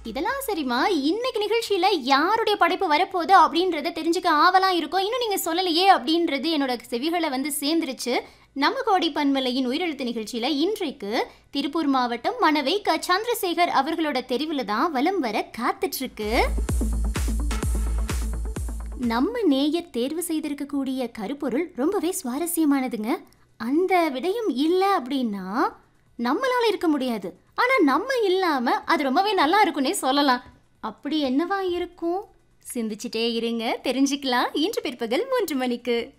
இதெல்லாம் சரிம்மா இன்னைக்கு நிகழ்ச்சியில யாருடைய படைப்பு வரப்போகுது அப்படின்றத தெரிஞ்சுக்க ஆவலாம் இருக்கும் இன்னும் நீங்க சொல்லலையே அப்படின்றது என்னோட செவிகளை வந்து சேர்ந்துருச்சு நம்ம கோடி பன்மலையின் உயிரெழுத்து நிகழ்ச்சியில இன்றைக்கு திருப்பூர் மாவட்டம் மணவை க சந்திரசேகர் அவர்களோட தெரிவுல தான் வலம் வர காத்துட்டு இருக்கு நம்ம நேயர் தேர்வு செய்திருக்கக்கூடிய கருப்பொருள் ரொம்பவே சுவாரஸ்யமானதுங்க அந்த விடயம் இல்லை அப்படின்னா நம்மளால இருக்க முடியாது ஆனா நம்ம இல்லாம அது ரொம்பவே நல்லா இருக்குன்னே சொல்லலாம் அப்படி என்னவா இருக்கும் சிந்திச்சிட்டே இருங்க தெரிஞ்சுக்கலாம் இன்று பிற்பகல் மூன்று மணிக்கு